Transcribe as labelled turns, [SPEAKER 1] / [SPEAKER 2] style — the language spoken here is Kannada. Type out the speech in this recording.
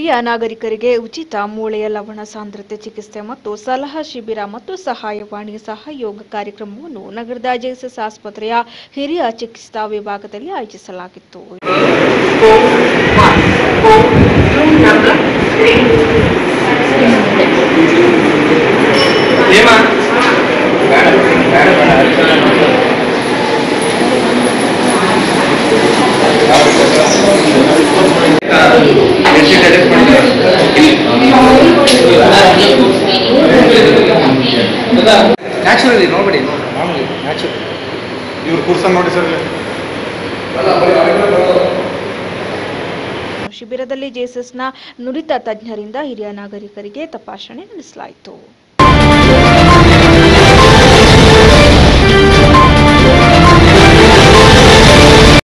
[SPEAKER 1] ಹಿರಿಯ ನಾಗರಿಕರಿಗೆ ಉಚಿತ ಮೂಳೆಯ ಲವಣ ಸಾಂದ್ರತೆ ಚಿಕಿತ್ಸೆ ಮತ್ತು ಸಲಹಾ ಶಿಬಿರ ಮತ್ತು ಸಹಾಯವಾಣಿ ಸಹಯೋಗ ಕಾರ್ಯಕ್ರಮವನ್ನು ನಗರದ ಜೆಎಸ್ಎಸ್ ಆಸ್ಪತ್ರೆಯ ಹಿರಿಯ ಚಿಕಿತ್ಸಾ ವಿಭಾಗದಲ್ಲಿ ಆಯೋಜಿಸಲಾಗಿತ್ತು
[SPEAKER 2] ನ್ಯಾಚುರಲಿ ನೋಡ್ಬೇಡಿ ಮಾಮೂಲಿ ನ್ಯಾಚುರಲ್
[SPEAKER 3] ಇವ್ರು ಕೂರ್ಸನ್ ನೋಡಿ ಸರ್ ಇಲ್ಲಿ
[SPEAKER 1] ಶಿಬಿರದಲ್ಲಿ ಜೆಎಸ್ಎಸ್ನ ನುರಿತ ತಜ್ಞರಿಂದ ಹಿರಿಯ ನಾಗರಿಕರಿಗೆ ತಪಾಸಣೆ ನಡೆಸಲಾಯಿತು